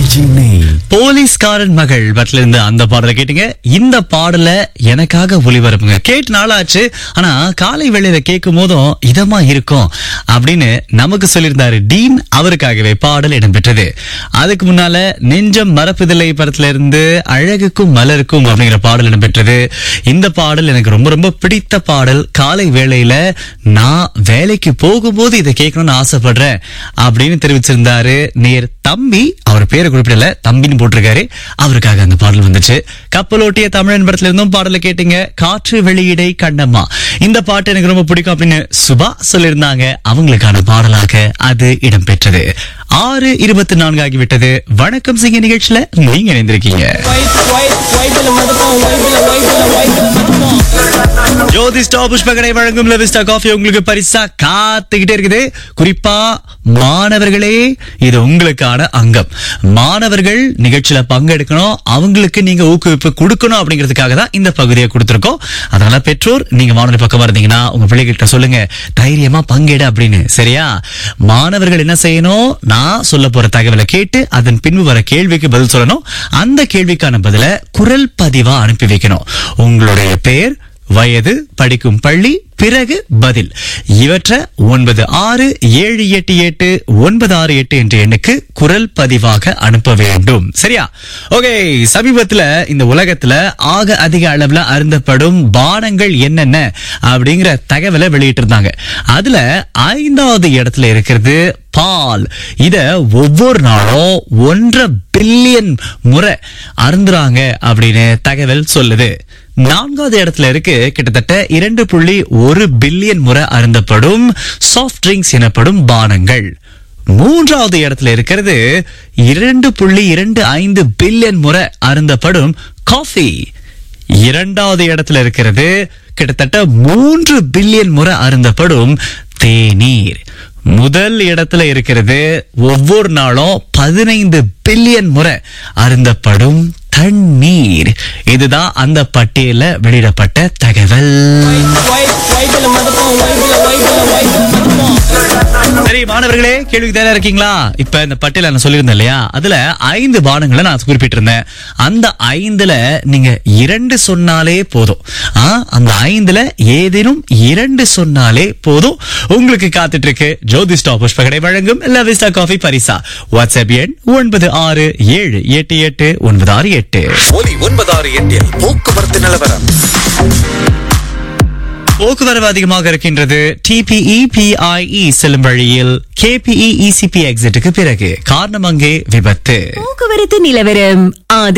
சென்னை போலீஸ்காரன் மகள் பட்ல இருந்து அந்த பாடலை கேட்டீங்க இந்த பாடல எனக்காக ஒளிபரப்புங்க கேட்டு நாளாச்சு ஆனா காலை வேளையில கேட்கும் போதும் இதமா இருக்கும் அப்படின்னு நமக்கு சொல்லியிருந்தாரு டீன் அவருக்காகவே பாடல் இடம்பெற்றது அதுக்கு முன்னால நெஞ்சம் மறப்பதில்லை படத்துல இருந்து அழகுக்கும் மலருக்கும் அப்படிங்கிற பாடல் இடம்பெற்றது இந்த பாடல் எனக்கு ரொம்ப ரொம்ப பிடித்த பாடல் காலை வேளையில நான் வேலைக்கு போகும்போது இதை கேட்கணும்னு ஆசைப்படுறேன் அப்படின்னு தெரிவிச்சிருந்தாரு நேர் தம்பி அவர் பேரை குறிப்பிடல தம்பின்னு போட்டிருக்காரு அவருக்காக அந்த பாடல் வந்துச்சு கப்பலோட்டிய தமிழன் படத்துல இருந்தும் பாடலை கேட்டீங்க காற்று வெளியிடை கண்ணம்மா இந்த பாட்டு எனக்கு ரொம்ப பிடிக்கும் அப்படின்னு சுபா சொல்லியிருந்தாங்க அவங்களுக்கான பாடலாக அது இடம்பெற்றது ஆறு இருபத்தி நான்கு ஆகிவிட்டது வணக்கம் சிங்க நிகழ்ச்சியில நீங்க இணைந்திருக்கீங்க ஜோதிஸ்டா புஷ்பகடை வழங்கும் லவிஸ்டா காஃபி உங்களுக்கு பரிசா காத்துக்கிட்டே இருக்குது குறிப்பா மாணவர்களே இது உங்களுக்கான அங்கம் மாணவர்கள் நிகழ்ச்சியில பங்கெடுக்கணும் அவங்களுக்கு நீங்க ஊக்குவிப்பு கொடுக்கணும் அப்படிங்கிறதுக்காக தான் இந்த பகுதியை கொடுத்திருக்கோம் அதனால பெற்றோர் நீங்க வானொலி பக்கம் இருந்தீங்கன்னா உங்க பிள்ளைகிட்ட சொல்லுங்க தைரியமா பங்கெடு அப்படின்னு சரியா மாணவர்கள் என்ன செய்யணும் நான் சொல்ல போற தகவலை கேட்டு அதன் பின்பு வர கேள்விக்கு பதில் சொல்லணும் அந்த கேள்விக்கான பதில குரல் பதிவா அனுப்பி வைக்கணும் உங்களுடைய பெயர் வயது படிக்கும் பள்ளி பிறகு பதில் இவற்றை ஒன்பது ஆறு ஏழு எட்டு எட்டு ஒன்பது ஆறு எட்டு என்ற எண்ணுக்கு குரல் பதிவாக அனுப்ப வேண்டும் சரியா ஓகே சமீபத்துல இந்த உலகத்துல ஆக அதிக அளவுல அருந்தப்படும் பானங்கள் என்னென்ன அப்படிங்கிற தகவலை வெளியிட்டு இருந்தாங்க அதுல ஐந்தாவது இடத்துல இருக்கிறது பால் இத ஒவ்வொரு நாளும் ஒன்றரை பில்லியன் முறை அருந்துறாங்க அப்படின்னு தகவல் சொல்லுது நான்காவது இடத்துல இருக்கு கிட்டத்தட்ட இரண்டு புள்ளி ஒரு பில்லியன் முறை அருந்தப்படும் சாஃப்ட் ட்ரிங்க்ஸ் எனப்படும் பானங்கள் மூன்றாவது இடத்துல இருக்கிறது இரண்டு புள்ளி இரண்டு ஐந்து பில்லியன் முறை அருந்தப்படும் காஃபி இரண்டாவது இடத்துல இருக்கிறது கிட்டத்தட்ட மூன்று பில்லியன் முறை அருந்தப்படும் தேநீர் முதல் இடத்துல இருக்கிறது ஒவ்வொரு நாளும் பதினைந்து பில்லியன் முறை அருந்தப்படும் தண்ணீர் இதுதான் அந்த பட்டியல வெளியிடப்பட்ட தகவல் சரி மாணவர்களே கேள்விக்கு தயாரா இருக்கீங்களா இப்ப இந்த பட்டியல நான் சொல்லியிருந்தேன் இல்லையா அதுல ஐந்து பானங்களை நான் குறிப்பிட்டிருந்தேன் அந்த ஐந்துல நீங்க இரண்டு சொன்னாலே போதும் ஆ, அந்த ஐந்துல ஏதேனும் இரண்டு சொன்னாலே போதும் உங்களுக்கு காத்துட்டு இருக்கு ஜோதிஸ்டா புஷ்பகடை வழங்கும் லவிஸ்டா காஃபி பரிசா வாட்ஸ்அப் எண் ஒன்பது ஆறு ஏழு எட்டு எட்டு ஒன்பது ஆறு எட்டு ஒலி ஒன்பதாறு எட்டில் போக்குவரத்து நிலவரம் போக்குவரவு அதிகமாக இருக்கின்றது டிபிஇ பிஐஇ செல்லும் வழியில் கேபிஇ இசிபி எக்ஸிட்டுக்கு பிறகு காரணம் அங்கே விபத்து போக்குவரத்து நிலவரம் ஆதரவு